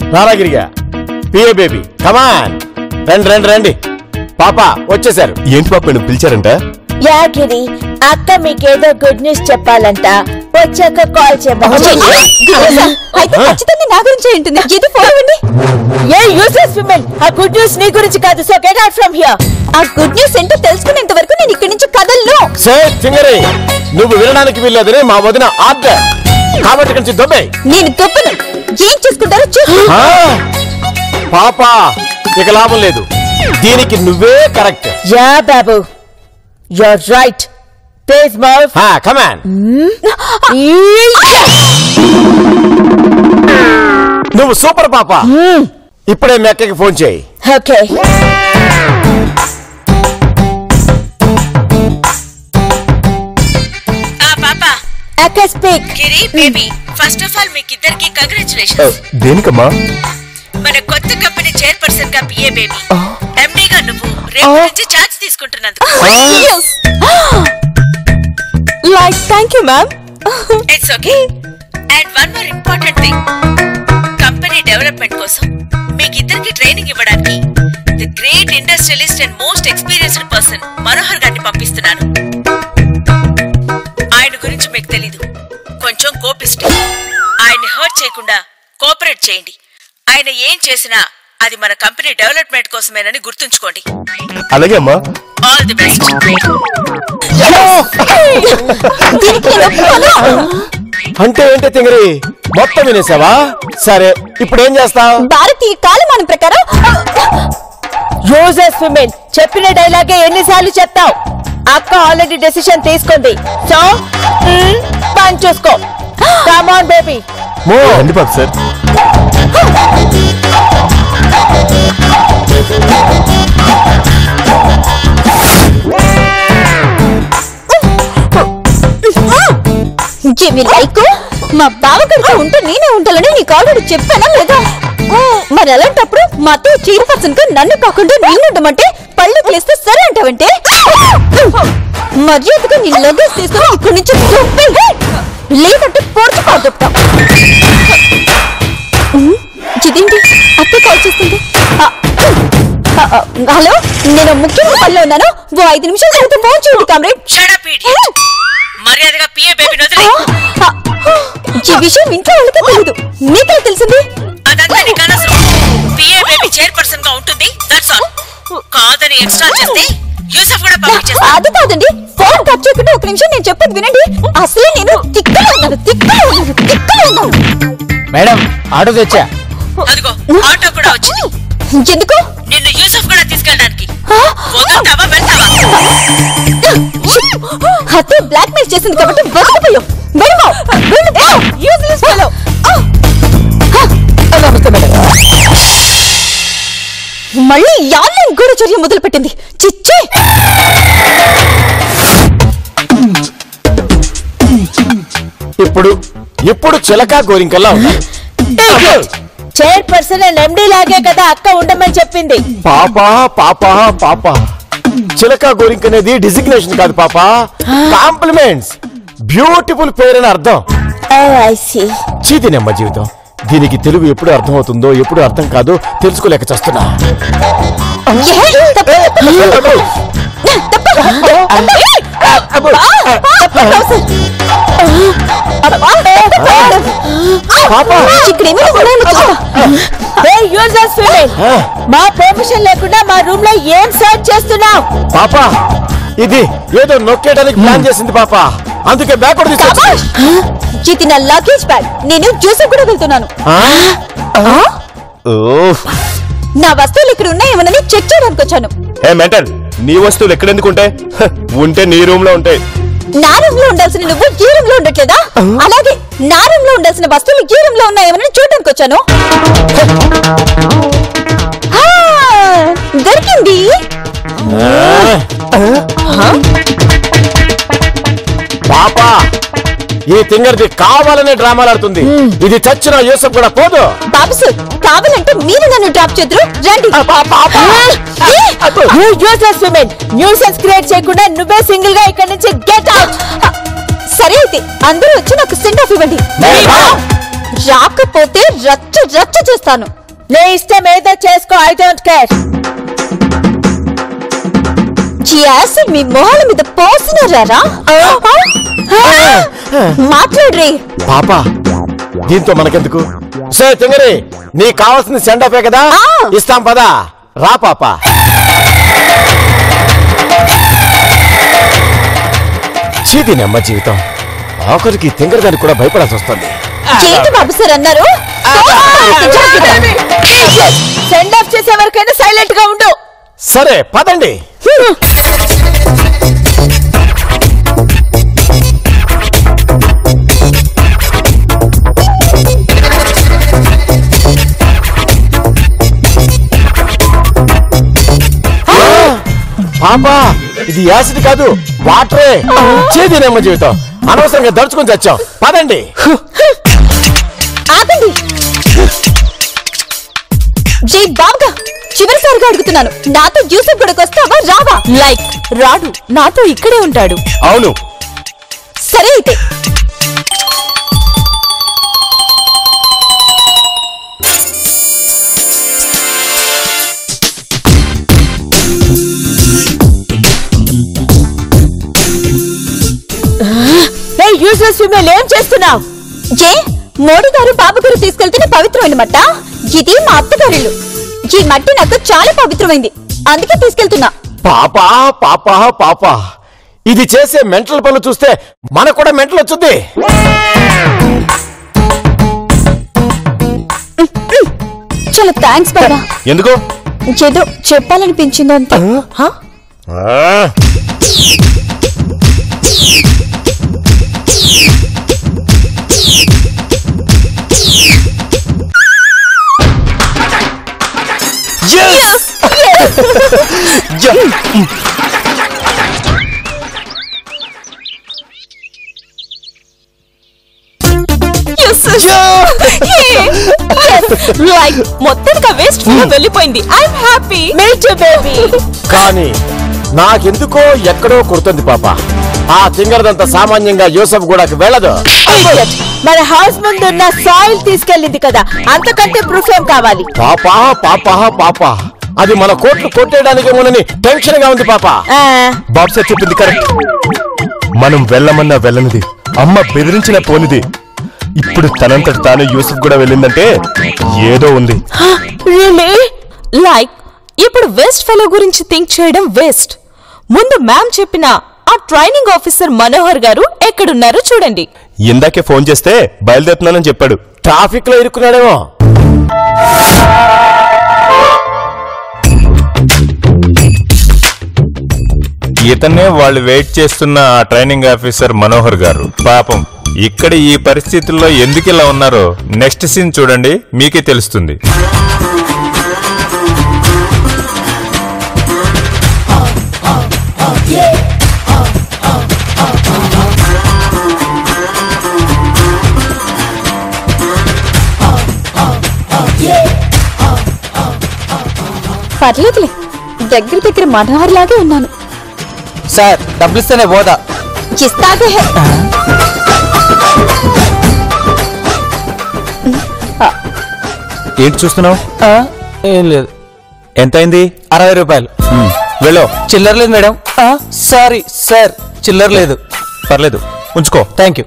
రారాగిరిగా PA baby come on రండి రండి రండి పాప వచ్చేసారు ఏంటి పాప నువ్వు పిలిచారంట యాగిరి అక్క మీకేదో గుడ్ న్యూస్ చెప్పాలంట వచ్చాక కాల్ చేయమని అయితే ఖచ్చితంగా నా గురించి ఉంటుంది ఇది ఫోన్ ఇవ్వండి ఏ యూస్లెస్ విమెన్ ఆ గుడ్ న్యూస్ నీ గురించి కాదు so get out from here ఆ గుడ్ న్యూస్ ఏంటో తెలుసుకునేంత వరకు నేను ఇక్కడి నుంచి కదలను సే సింగరి నువ్వు వినడానికి వీల్లేదని మా వదిన ఆర్డర్ కాబట్టి ఇక్కడి నుంచి దొబ్బే నేను తొప్పను ఏం చేసుకుంటారో చూసి పాప ఇక లాభం లేదు దీనికి నువ్వే కరెక్ట్ యా బాబు you're right please mouth come on నువ్వు సూపర్ పాప ఇప్పుడే మీ అక్కకి ఫోన్ చేయి ఓకే ఆ పాప అక్క speak Giri baby first of all మీకు ఇద్దరికి కంగ్రాచులేషన్స్ దేనికమ్మా మన కొత్త కంపెనీ చైర్పర్సన్ గా పిఏ బేబీ ఎండీ గా నువ్వు రేపు నుంచి ఛార్జ్ తీసుకుంటున్నందుకు like thank you ma'am it's okay and one more important thing company development కోసం మీకిద్దరికి ట్రైనింగ్ ఇవ్వడానికి the great industrialist and most experienced person Manohar గారిని పంపిస్తున్నాను ఆయన గురించి మీకు తెలీదు కొంచెం కోపిస్ట్ ఆయన్ని హర్ట్ చేయకుండా కోఆపరేట్ చేయండి ఆయన ఏం చేసినా అది మన కంపెనీ డెవలప్మెంట్ కోసమేనని గుర్తుంచుకోండి అలాగే అమ్మా ఆల్ ది బెస్ట్ దీనికి నేను ఒప్పుకోను. అంటే ఏంటి తింగరి మొత్తం వినేసావా సరే ఇప్పుడు ఏం చేస్తావు భారతీయ కాలమానం ప్రకారం యూజెస్ విమెన్ చెప్పిన డైలాగే ఎన్నిసార్లు చెప్తావు అక్క ఆల్రెడీ డెసిషన్ తీసుకుంది సో పని చూసుకో కమాన్ బేబీ మో రండి పాప సార్ జిమి లైక్ మా బావగారితో ఉంటే నేనే ఉంటానని నీకు ఆల్రెడీ చెప్పానా లేదా మరి అలాంటప్పుడు మా అత్తయ్య చైర్పర్సన్ గా నన్ను కాకుండా నేనుండమంటే పళ్ళు పిలిస్తే సరే అంటావంటే మర్యాదగా నీ లగేజ్ తీసుకుని ఇక్కడి నుంచి దొబ్బే లేదంటే పొడుచు పాదుతాం ఇదేంటి అత్త కాల్ చేస్తుంది ఆ, ఆ, ఆ, హలో నేను ముఖ్యమైన పనిలో ఉన్నాను ఓ ఐదు నిమిషాల తర్వాత ఫోన్ చూడండి కామ్రేడ్ Shut up, idiot. మర్యాదగా పిఏ బేబీని వదిలే ఈ విషయం ఇంట్లో వాళ్ళకే తెలియదు నీకే తెలిసింది అదంతా నీకు అనవసరం పిఏ బేబీ చైర్పర్సన్ గా ఉంటుంది దట్స్ ఆల్ కాదని ఎక్స్ట్రా చేస్తే యూసఫ్ కూడా పంపించేస్తా అది కాదండి ఫోన్ కట్ చేయకుండా ఒక నిమిషం నేను చెప్పేది వినండి అసలే నేను తిక్కలో ఉన్నాను తిక్కలో ఉన్నాను తిక్కలో ఉన్నాను మేడం ఆటో తెచ్చా అదిగో ఆటో కూడా వచ్చింది ఎందుకు నిన్ను యూసఫ్ కూడా తీసుకెళ్ళడానికి వదులుతావా వెళ్తావా అత్తే బ్లాక్ మెయిల్ చేసింది కాబట్టి బతుకుపోయావు వెళ్ళిపో వెళ్ళిపో యూజ్లెస్ ఫెలో మళ్ళీ ఆన్లైన్ గూఢచర్య మొదలు పెట్టింది చిచ్చే ఇప్పుడు ఇప్పుడు చిలక గోరింకల్లా ఉండాలి చైర్పర్సన్ అండ్ ఎండి లాగే కదా అక్క ఉండమని చెప్పింది పాప పాప పాప చిలక గోరింక అనేది డిజిగ్నేషన్ కాదు పాప కాంప్లిమెంట్స్ బ్యూటిఫుల్ పేరు అని అర్థం ఐ సీ చీతినమ్మ జీవితం దీనికి తెలుగు ఎప్పుడు అర్థమవుతుందో ఎప్పుడు అర్థం కాదో తెలుసుకోలేక చస్తున్నా పాప ఇక్కడేమీ ఉన్నాయో చూస్తా ఏ యూజర్స్ విమెన్ మా పర్మిషన్ లేకుండా మా రూమ్ లో ఏం సర్చ్ చేస్తున్నావు పాప ఇది ఏదో నొక్కేయడానికి ప్లాన్ చేసింది పాప అందుకే బ్యాక్వర్డ్ తీసుకొచ్చి శభాష్! ఇది నా లగేజ్ బ్యాగ్ నేను జూసఫ్ కూడా వెళ్తున్నాను నా వస్తువులు ఇక్కడ ఉన్నాయేమోనని చెక్ చేయడానికి వచ్చాను ఏ మెంటల్ నీ వస్తువులు ఎక్కడెందుకు ఉంటాయి హ, ఉంటే నీ రూమ్ లో ఉంటాయి నా రూమ్ లో ఉండాల్సిన నువ్వు ఈ రూమ్ లో ఉండట్లేదా అలాగే నా రూమ్ లో ఉండాల్సిన వస్తువులు ఈ రూమ్ లో ఉన్నాయేమని చూడడానికి వచ్చాను ఆ, దొరికింది పాప ఈ తింగర్ది కావాలనే డ్రామాలు ఆడుతుంది ఇది చచ్చిన యూసఫ్ కూడా పోదు బాబుసు కావాలంటే మీరు నన్ను డ్రాప్ చేద్దరు రండి ఏ! యూజర్స్ విమెన్ న్యూసెన్స్ క్రియేట్ చేయకుండా నువ్వే సింగిల్ గా ఇక్కడ నుంచి గెట్ అవుట్ సరే అయితే అందరూ వచ్చి నాకు సెండ్ ఆఫ్ ఇవ్వండి రాకపోతే రచ్చ రచ్చ చేస్తాను నీ ఇష్టం ఏదో చేసుకో ఐ డోంట్ కేర్ ఈ యాసిడ్ మీ మొహాల మీద పోసినారా మాట్లాడ్రి పాప దీంతో మనకెందుకు సే తింగరి నీకు కావాల్సింది సెండ్ ఆఫే కదా ఆ. ఇస్తాం పదా రా పాప చీతి నెమ్మ జీవితం ఆఖరికి తింగర దానికి కూడా భయపడాల్సి వస్తుంది ఏంటి బాబు సార్ అన్నారు సెండ్ ఆఫ్ చేసే వరకైనా సైలెంట్ గా ఉండు సరే పదండి పాపా ఇది యాసిడ్ కాదు వాటరే చేదినేమ్మ జీవితం అనవసరంగా దడుచుకొని చచ్చాం పదండి ఆగండి జై బాగా చివరిసారిగా అడుగుతున్నాను నాతో యూసఫ్ గడకు వస్తావా రావా లైక్ రాడు నాతో ఇక్కడే ఉంటాడు అవును సరే అయితే ఏ యూజ్లెస్ ఫీమేల్ ఏం చేస్తున్నావు జే మోడీ గారు బాబు గారు తీసుకెళ్తున్న పవిత్రమైన మట్ట ఇది మా అత్తగారిల్లు ఈ మట్టి నాకు చాలా పవిత్రమైంది అందుకే తీసుకెళ్తున్నా పాపా పాపా పాపా ఇది చేసే మెంటల్ పనులు చూస్తే మనకు కూడా మెంటల్ వచ్చుద్ది చాలా థ్యాంక్స్ బాబా ఎందుకు ఏదో చెప్పాలనిపించింది అంతే ఆ? లైక్ మొత్తానికి వేస్ట్ వెళ్ళిపోయింది I'm happy me too baby కానీ నాకెందుకో ఎక్కడో కుడుతుంది పాప ఆ తింగరదంత సామాన్యంగా యూసఫ్ గూడకి వెళ్ళదు మన హౌస్ ముందు ఉన్న సాయిల్ తీసుకెళ్ళింది కదా అంతకంటే ప్రూఫ్ ఏం కావాలి పాపా పాపా పాపా అది మన కోట్లు కొట్టేయడానికి మనని టెన్షన్ గా ఉంది పాప ఆ, బాబు సార్ చెప్పింది కరెక్ట్ మనం వెళ్ళమన్నా వెళ్ళనిది అమ్మ బెదిరించిన పోనిది ఇప్పుడు తనంతట తాను యూసుఫ్ కూడా వెళ్ళిందంటే ఏదో ఉంది రియలీ లైక్ ఇప్పుడు వెస్ట్ ఫెలో గురించి థింక్ చేయడం వేస్ట్ ముందు మ్యామ్ చెప్పిన ఆ ట్రైనింగ్ ఆఫీసర్ మనోహర్ గారు ఎక్కడున్నారో చూడండి ఇందాకే ఫోన్ చేస్తే బయలుదేరుతున్నానని చెప్పాడు ట్రాఫిక్ లో ఇరుక్కున్నాడేమో ఇతనే వాళ్ళు వెయిట్ చేస్తున్న ఆ ట్రైనింగ్ ఆఫీసర్ మనోహర్ గారు పాపం ఇక్కడ ఈ పరిస్థితుల్లో ఎందుకు ఇలా ఉన్నారో నెక్స్ట్ సీన్ చూడండి మీకే తెలుస్తుంది పర్లేదులే దగ్గర దగ్గర మనోహర్ లాగే ఉన్నాను సార్ డబ్బులు ఇస్తేనే పోదా ఇస్తాగే ఏంటి చూస్తున్నావు ఏం లేదు ఎంత అయింది అరవై రూపాయలు వెళ్ళో చిల్లర లేదు మేడం సారీ సార్ చిల్లర లేదు పర్లేదు ఉంచుకో థ్యాంక్ యూ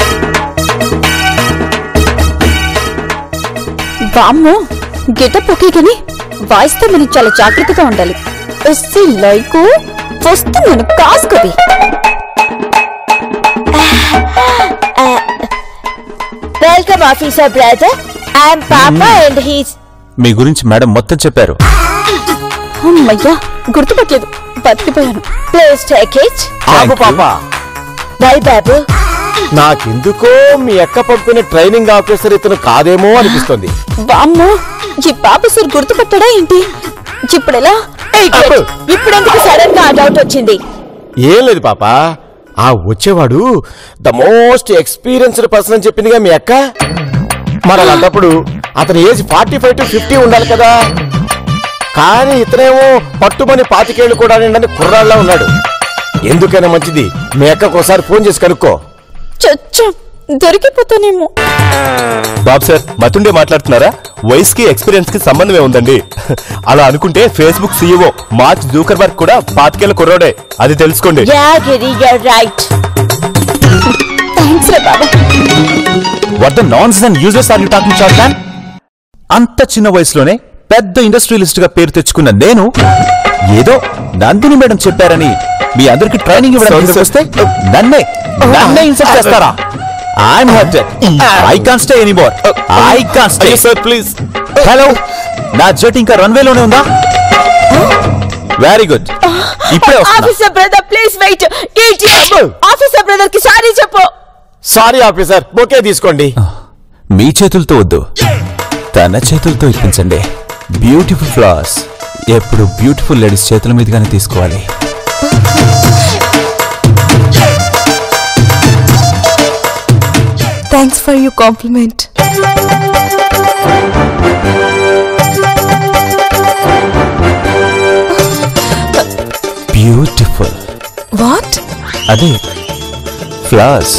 బామ్ము గెటప్ ఓకే కానీ వాయిస్తే మనం చాలా జాగ్రత్తగా ఉండాలి వస్తే లైకు వస్తే మనం కాసుకది వెల్కమ్ ఆఫీసర్ బ్రదర్ ఐఎమ్ పాపా అండ్ హీస్ మీ గురించి మేడం మొత్తం చెప్పారు అమ్మయ్యా గుర్తుపట్టలేదు బతికిపోయాను ప్లీజ్ టేక్ ఇట్ ఆగు పాప బై బాబు నాకెందుకో మీ అక్క పంపిన ట్రైనింగ్ ఆఫీసర్ ఇతను కాదేమో అనిపిస్తుంది బామ్ము ఈ పాప సార్ గుర్తుపట్టాడా ఏంటి ఇప్పుడెలా ఇప్పుడు ఎందుకు సడన్ గా డౌట్ వచ్చింది ఏం లేదు పాప ఆ వచ్చేవాడు ద మోస్ట్ ఎక్స్పీరియన్స్డ్ పర్సన్ అని చెప్పిందిగా మీ అక్క మరి అలాంటప్పుడు అతని age forty five to fifty ఉండాలి కదా కానీ ఇతనేమో పట్టుమని పాతికేళ్లు కూడా నిండని కుర్రాళ్ళ ఉన్నాడు ఎందుకైనా మంచిది మీ అక్కకు ఒకసారి ఫోన్ చేసి కనుక్కో చచ్చా దొరికిపోతానేమో బాబు సార్ మతుండే మాట్లాడుతున్నారా వయసుకి ఎక్స్పీరియన్స్ కి సంబంధమే ఉందండి అలా అనుకుంటే ఫేస్బుక్ సీఈఓ మార్క్ జూకర్బర్గ్ కూడా పాతికేళ్ల కుర్రోడే అది తెలుసుకోండి yeah Giri you're right thanks రా బాబా what the none and useless are you talking short man అంత చిన్న వయసులోనే పెద్ద ఇండస్ట్రియలిస్ట్ గా పేరు తెచ్చుకున్న నేను ఏదో నందిని మేడం చెప్పారని మీ అందరికి ట్రైనింగ్ ఇవ్వడానికి Sorry, వస్తే నన్నే నన్నే ఇన్సల్ట్ చేస్తారా I'm hurted I can stay anymore I can stay sir please hello నా జెట్ ఇంకా రన్వేలోనే ఉందా వెరీ గుడ్ ఇప్పుడే వస్తున్నా officer brother please wait officer brother కి సారీ చెప్పు సారీ ఆఫీసర్ బొకే తీసుకోండి మీ చేతులతో వద్దు తన చేతులతో ఇప్పించండి బ్యూటిఫుల్ ఫ్లవర్స్ ఎప్పుడు బ్యూటిఫుల్ లేడీస్ చేతుల మీదుగానే తీసుకోవాలి thanks for you compliment beautiful what అదే ఫ్లవర్స్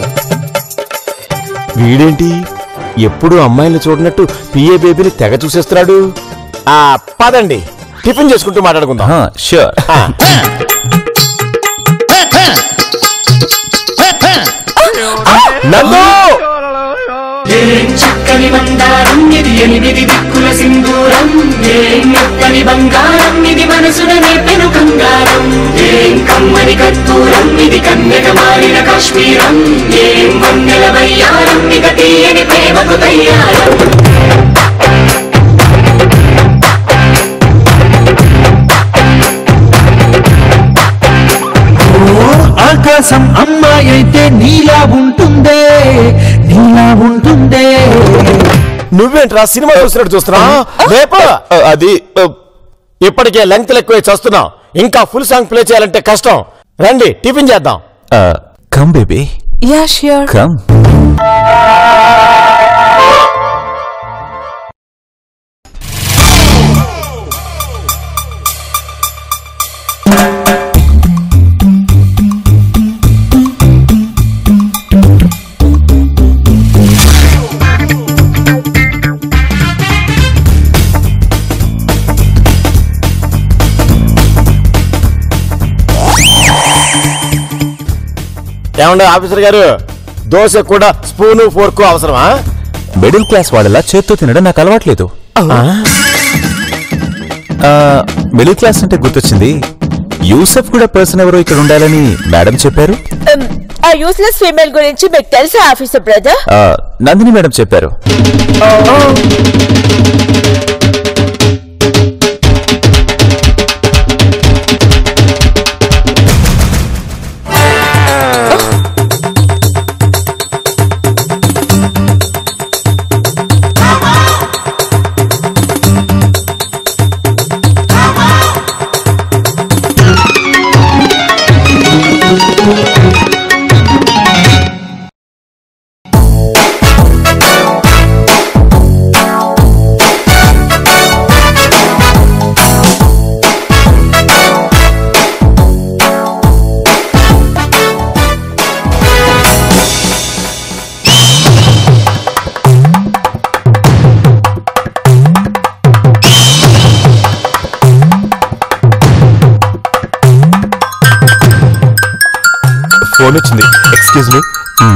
వీడేంటి ఎప్పుడు అమ్మాయిని చూడనట్టు పిఏ బేబీని తెగ చూసేస్తున్నాడు ఆ పదండి టిఫిన్ చేసుకుంటూ మాట్లాడుకుందాం షూర్ ఆ. నందు ఏం చక్కని బంగారం ఇది ఎనిమిది దిక్కుల సింధూరం ఏం మెత్తని బంగారం ఇది మనసున నేపెను కంగారం ఏం కమ్మని కర్పూరం ఇది కన్యక మారిన కాశ్మీరం ఏం వన్నెల వయ్యారం ఇక తీయని ప్రేమకు తయ్యారం ఆకాశం అమ్మాయి అయితే నీలా ఉంటుందే నీలా ఉంటుందే నువ్వేంట్రా సినిమా చూసినట్టు చూస్తున్నా రేపు అది ఆ, ఇప్పటికే లెంగ్త్ ఎక్కువ చేస్తున్నాం ఇంకా ఫుల్ సాంగ్ ప్లే చేయాలంటే కష్టం రండి టిఫిన్ చేద్దాం come baby yeah sure come ఏమండి ఆఫీసర్ గారు దోశ కూడా స్పూను ఫోర్కు అవసరమా మిడిల్ క్లాస్ వాళ్ళలా చేత్తో తినడం నాకు అలవాట్లేదు ఆ, మిడిల్ క్లాస్ అంటే గుర్తొచ్చింది యూసఫ్ కూడా పర్సన్ ఎవరో ఇక్కడ ఉండాలని మేడం చెప్పారు Um, ఆ యూస్లెస్ ఫీమేల్ గురించి మీకు తెలుసా ఆఫీసర్ బ్రదర్ ఆ, నందిని మేడం చెప్పారు ఫోన్ వచ్చింది ఎక్స్క్యూజ్ మీ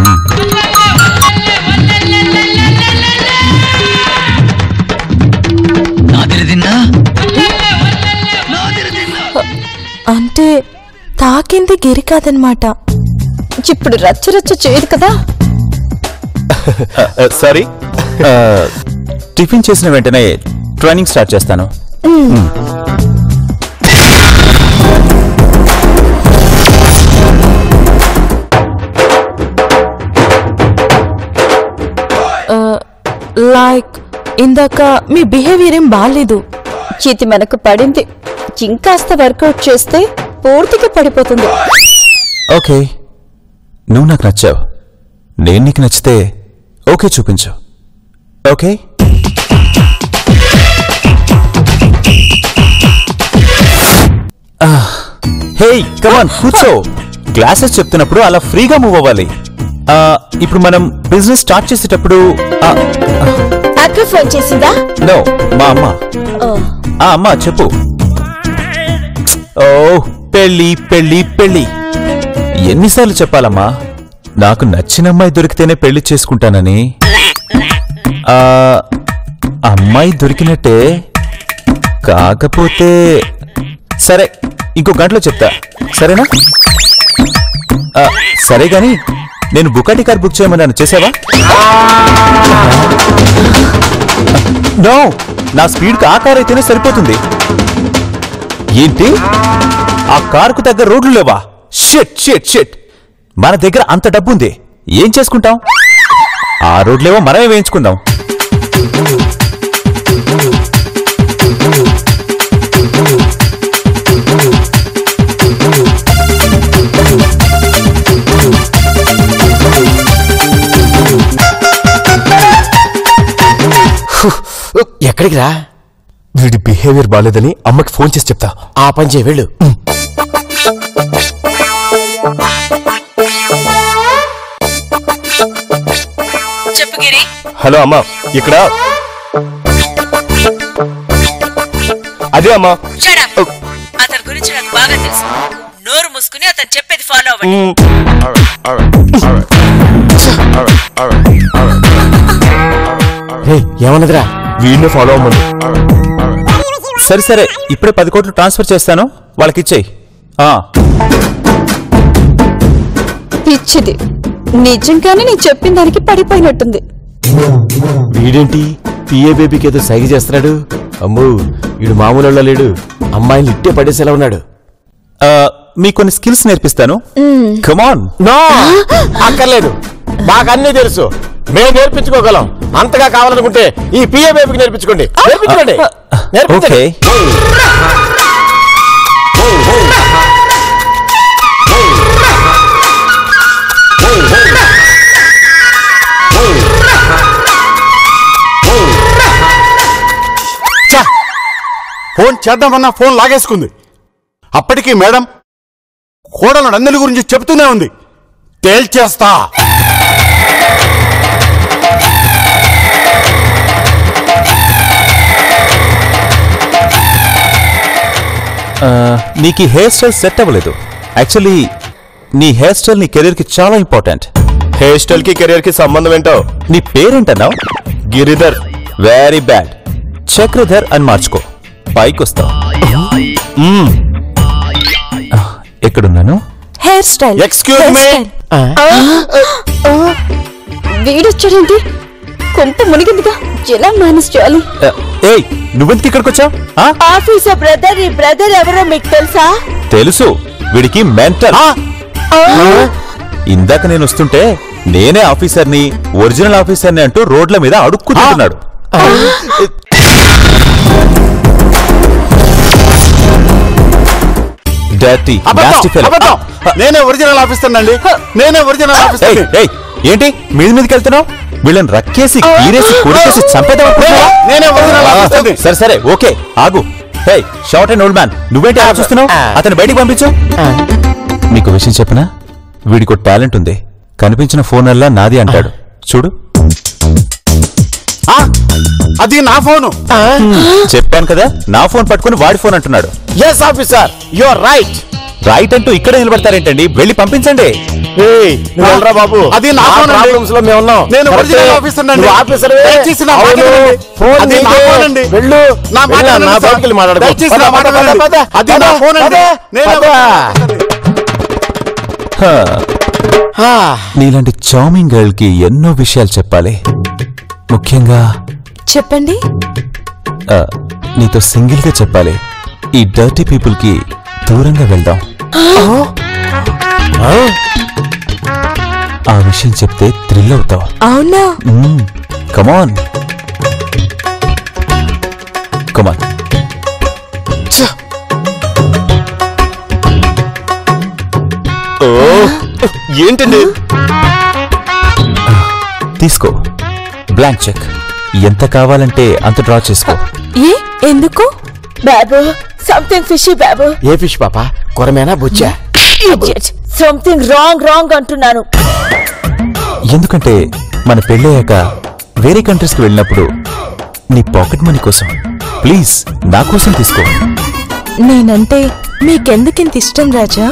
అంటే తాకింది గిరి కాదనమాట ఇప్పుడు రచ్చ రచ్చ చేయదు కదా సారీ ఆ, టిఫిన్ చేసిన వెంటనే ట్రైనింగ్ స్టార్ట్ చేస్తాను లైక్ ఇందాక మీ బిహేవియర్ ఏం బాగాలేదు ఇది మనకు పడింది ఇంకాస్త వర్కౌట్ చేస్తే పూర్తిగా పడిపోతుంది ఓకే నువ్వు నాకు నచ్చావు నేను నీకు నచ్చితే ఓకే చూపించు ఓకే హే కమాన్ కూర్చో గ్లాసెస్ చెప్తున్నప్పుడు అలా ఫ్రీగా మూవ్ అవ్వాలి ఆ, ఇప్పుడు మనం బిజినెస్ స్టార్ట్ చేసేటప్పుడు ఆ, అక్క ఫోన్ చేసిందా నో మా అమ్మ ఓ, ఆ అమ్మ చెప్పు ఓ పెళ్ళి పెళ్ళి పెళ్ళి ఎన్నిసార్లు చెప్పాలమ్మా నాకు నచ్చిన అమ్మాయి దొరికితేనే పెళ్లి చేసుకుంటానని ఆ అమ్మాయి దొరికినట్టే కాకపోతే సరే ఇంకో గంటలో చెప్తా సరేనా ఆ, సరే గాని నేను బుకాటి కార్ బుక్ చేయమన్నాను చేసావా నో నా స్పీడ్కి ఆ కార్ అయితేనే సరిపోతుంది ఏంటి ఆ కారుకు తగ్గ రోడ్లు లేవా షిట్ షిట్ షిట్ మన దగ్గర అంత డబ్బుంది ఏం చేసుకుంటాం ఆ రోడ్లేవో మనమే వేయించుకుందాం ఎక్కడికి రా వీడి బిహేవియర్ బాలేదని అమ్మకి ఫోన్ చేసి చెప్తా ఆ పని చేయి వెళ్ళు చెప్పు గిరి హలో అమ్మా ఇక్కడ అదే అమ్మా Shut up. అతని గురించి నాకు బాగా తెలుసు నోరు మూసుకుని అతను చెప్పేది ఫాలో అవ్వండి రే ఏమన్నదిరా వీడిని ఫాలో అవ్వమని సరే సరే ఇప్పుడే పది కోట్లు ట్రాన్స్ఫర్ చేస్తాను వాళ్ళకి ఇచ్చేయి ఆ, పిచ్చిది నిజంగానే నేను చెప్పిన దానికి పడిపోయినట్టుంది వీడేంటి పిఏ బేబీకి ఏదో సైగ చేస్తున్నాడు అమ్మో వీడు మామూలు లేడు అమ్మాయిని ఇట్టే పడేసేలా ఉన్నాడు ఆ, మీకు కొన్ని స్కిల్స్ నేర్పిస్తాను కమాన్ నో అక్కర్లేదు మాకన్నీ తెలుసు మేము నేర్పించుకోగలం అంతగా కావాలనుకుంటే ఈ పిఏ బేబీకి నేర్పించుకోండి నేర్పించండి నేర్పించండి ఓకే ఫోన్ చేద్దామన్నా ఫోన్ లాగేసుకుంది అప్పటికి మేడం కోడల నందుల గురించి చెబుతూనే ఉంది తేల్చేస్తా ఆ, నీకు ఈ హెయిర్ స్టైల్ సెట్ అవ్వలేదు యాక్చువల్లీ నీ హెయిర్ స్టైల్ నీ కెరీర్ కి చాలా ఇంపార్టెంట్ హెయిర్ స్టైల్ కి కెరియర్ కి సంబంధం ఏంటో నీ పేరేంటన్నావు గిరిధర్ వెరీ బ్యాడ్ చక్రధర్ అని మార్చుకో పైకి వస్తావు మ్మ్. ఆ, ఎక్కడున్నాను హెయిర్ స్టైల్ ఎక్స్క్యూజ్ మీ వీడొచ్చాడేంటి కొంప మునిగిందిగా ఎలా మేనేజ్ చేయాలి ఆ, ఏయ్ నువ్వెందుకు ఇక్కడికి వచ్చావు ఆఫీసర్ బ్రదర్ ఈ బ్రదర్ ఎవరో మీకు తెలుసా తెలుసు వీడికి మెంటల్ ఇందాక నేను వస్తుంటే నేనే ఆఫీసర్ని ఒరిజినల్ ఆఫీసర్ని అంటూ రోడ్ల మీద అడుక్కు తింటున్నాడు డర్టీ nasty fellow. అబద్ధం నేనే ఒరిజినల్ ఆఫీసర్ అండి నేనే ఒరిజినల్ ఏయ్, ఆఫీసర్ ఏయ్, ఏంటి మీద మీదకి వెళ్తున్నావు వీళ్ళని రక్కేసి కీరేసి కొడికేసి చంపేద్దాం అనుకుంటున్నావా? నేనే ఒరిజినల్ ఆ, ఆఫీసర్ని. సరే సరే ఓకే ఆగు hey short and old man నువ్వేంటి అలా చూస్తున్నావు అతను బయటికి పంపించు నీకు విషయం చెప్పనా వీడికి టాలెంట్ ఉంది కనిపించిన ఫోన్ అల్లా నాది అంటాడు చూడు ఆ, అది నా ఫోను చెప్పాను కదా నా ఫోన్ పట్టుకుని వాడి ఫోన్ అంటున్నాడు yes officer you are right right అంటూ ఇక్కడే నిలబడతారేంటండి వెళ్ళి పంపించండి నువ్వు వెళ్ళరా బాబు అది నా ఫోన్ అండి. ప్రాబ్లమ్స్ లో మేము ఉన్నాం నేను కరెక్టే. ఒరిజినల్ ఆఫీసర్ అండి. నువ్వు ఆఫీసర్ దయచేసి నా మాట వినండి. అది నా ఫోన్ అండి. వెళ్ళు నా మాట వెళ్ళు, వినండి నా సార్. బయటికి వెళ్ళి మాట్లాడుకో. దయచేసి నా పద, మాట పద, పద, వినండి. పద. అది నా పద, ఫోన్ అండి. పద, నేనే పద. హా, హా. నీలాంటి చార్మింగ్ గర్ల్ కి ఎన్నో విషయాలు చెప్పాలి ముఖ్యంగా చెప్పండి ఆ, నీతో సింగిల్ గా చెప్పాలి ఈ డర్టీ పీపుల్ కి దూరంగా వెళ్దాం ఆ విషయం చెప్తే థ్రిల్ అవుతావు అవునా కమాన్ కమాన్ ఓ ఏంటండి తీసుకో బ్లాంక్ చెక్ ఎంత కావాలంటే అంత డ్రా చేసుకో ఏ ఎందుకు బాబు సంథింగ్ ఫిషీ బాబు ఏ ఫిష్ పాప కొరమేనా బుచ్చా సంథింగ్ రాంగ్ రాంగ్ అంటున్నాను ఎందుకంటే మన పెళ్ళయ్యాక వేరే కంట్రీస్కి వెళ్ళినప్పుడు నీ పాకెట్ మనీ కోసం ప్లీజ్ నా కోసం తీసుకో నేనంటే మీకెందుకింత ఇష్టం రాజా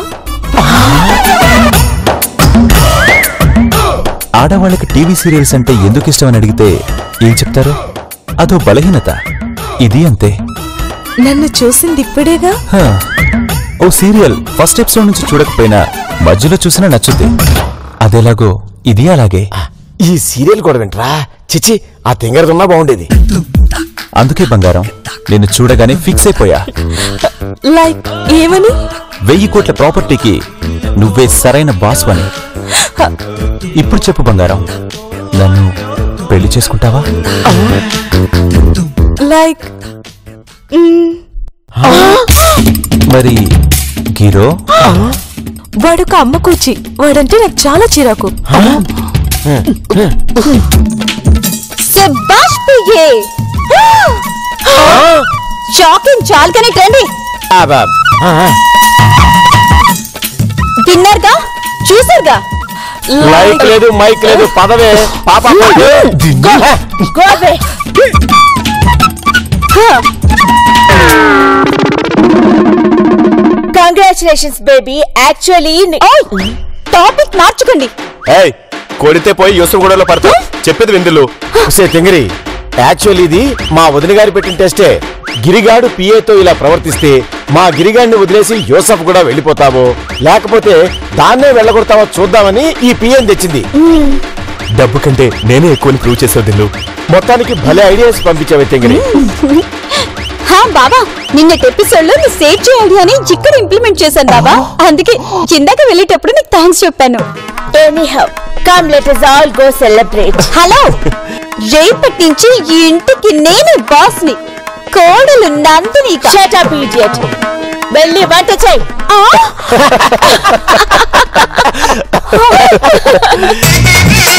ఆడవాళ్ళకి టీవీ సీరియల్స్ అంటే ఎందుకు ఇష్టం అని అడిగితే ఏం చెప్తారు అదో బలహీనత ఇది అంతే నన్ను చూసింది ఇప్పుడేగా హా. ఓ సీరియల్ ఫస్ట్ ఎపిసోడ్ నుంచి చూడకపోయినా మధ్యలో చూసినా నచ్చుద్ది అదేలాగో ఇది అలాగే ఈ సీరియల్ కూడా వింటరా చిచి ఆ తింగరదున్నా బాగుండేది అందుకే బంగారం నిన్ను చూడగానే ఫిక్స్ అయిపోయా లైక్ ఏమని వెయ్యి కోట్ల ప్రాపర్టీకి నువ్వే సరైన బాస్ అని ఇప్పుడు చెప్పు బంగారం నన్ను పెళ్లి చేసుకుంటావా లైక్ మరి గీరో వాడొక అమ్మ కూచి వాడంటే నాకు చాలా చిరాకు శబాష్ పియ్యే షాకింగ్ చాలు కానీ రండి తిన్నారుగా చూసారుగా లైక్ లేదు మైక్ లేదు పదవే పాప Go away. Congratulations baby actually topic మార్చుకోండి ఏయ్ కొడితే పోయి యూసఫ్గూడలో పడతావు చెప్పేది విందులు సే తింగరి యాక్చువల్లీ ఇది మా వదిన గారి పెట్టిన టెస్టే గిరిగాడు పిఏతో ఇలా ప్రవర్తిస్తే మా గిరిగాడిని వదిలేసి యోసఫ్ కూడా వెళ్ళిపోతావో లేకపోతే దాన్నే వెళ్ళగొడతావో చూద్దామని ఈ పిఏని తెచ్చింది డబ్బు కంటే నేనే ఎక్కువని ప్రూవ్ చేసావు దిల్లు మొత్తానికి భలే ఐడియాస్ పంపించావే తింగరి హా బాబా నిన్నటి ఎపిసోడ్ లో నువ్వు సేవ్ చేయాలి అని ఇక్కడ ఇంప్లిమెంట్ చేశాను బాబా అందుకే కిందకి వెళ్ళేటప్పుడు నీకు థ్యాంక్స్ చెప్పాను anyhow come let us all go celebrate hello రేపటి నుంచి ఈ ఇంటికి నేను బాస్ ని కోడలు నందిని షట్ అప్ ఇడియట్ వెళ్ళి వంట చేయి ఆ